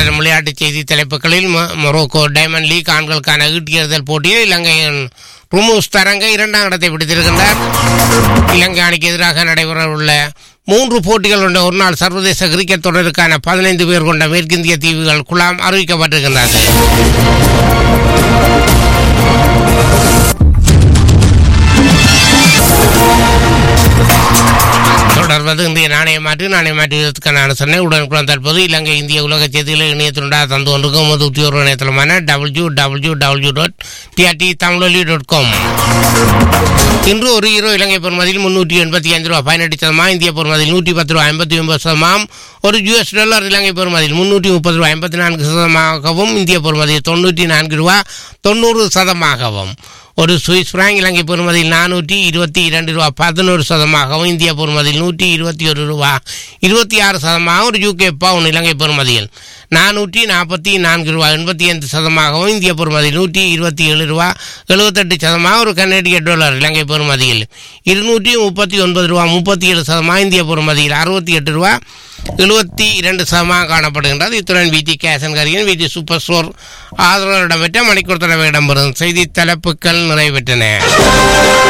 தொடரும் விளையாட்டுச் செய்தி தலைப்புகளில் மொ- மொரோக்கோ டைமண்ட் லீக் ஆண்களுக்கான ஈட்டியெறிதல் போட்டியில் இலங்கையின் ருமூஸ் தரங்க இரண்டாம் இடத்தை பிடித்திருக்கின்றார் இலங்கை அணிக்கு எதிராக நடைபெறவுள்ள மூன்று போட்டிகள் கொண்ட ஒருநாள் சர்வதேச கிரிக்கெட் தொடருக்கான பதினைந்து பேர் கொண்ட மேற்கிந்திய தீவுகள் குழாம் அறிவிக்கப்பட்டிருக்கின்றது தொடர்வது இந்திய நாணய மாற்று நாணய மாற்றுவதற்கான அனுசரணை உடனுக்குடன் தற்போது இலங்கை இந்திய உலக செய்திகளை இணையத்தினுடைய தந்து கொண்டிருக்கும் மது உத்தியோக இணையதளமான W W W dot TRT Tamiloli dot com இன்று ஒரு ஹீரோ இலங்கை பொறுமதியில் முன்னூற்றி எண்பத்தி அஞ்சு ரூபா பதினெட்டு சதமா இந்திய பொறுமதியில் நூற்றி பத்து ரூபா ஐம்பத்தி ஒன்பது சதமாம் ஒரு யூஎஸ் டாலர் இலங்கை பொறுமதியில் முன்னூற்றி முப்பது ரூபா ஐம்பத்தி நான்கு சதமாகவும் இந்திய பொறுமதியில் தொண்ணூற்றி நான்கு ரூபா தொண்ணூறு சதமாகவும் ஒரு சுவிஸ் பிராங்க் இலங்கை பொறுமதியில் நானூற்றி இருபத்தி இரண்டு ரூபா பதினோரு சதமாகவும் இந்திய பொறுமதியில் நூற்றி இருபத்தி ஒரு ரூபா இருபத்தி ஆறு சதமாகவும் ஒரு யூகே பவுன் இலங்கை பொறுமதியில் நானூற்றி நாற்பத்தி நான்கு ரூபா எண்பத்தி ஐந்து சதமாகவும் இந்திய பொறுமதியில் நூற்றி இருபத்தி ஏழு ரூபா எழுபத்தெட்டு சதமாக ஒரு கனேடிய டாலர் இலங்கை பொறுமதியில் இருநூற்றி முப்பத்தி ஒன்பது ரூபா முப்பத்தி ஏழு சதமாக இந்திய பொறுமதியில் அறுபத்தி எட்டு ரூபா எழுபத்தி இரண்டு சதமாக காணப்படுகின்றது இத்துடன் விடி கேசன் கரியன் விடி சூப்பர் ஸ்டோர் ஆதரவு இடம்பெற்ற மணிக்கூர் தலைவர் இடம்பெறும் செய்தி தலைப்புகள் நிறைவேற்றன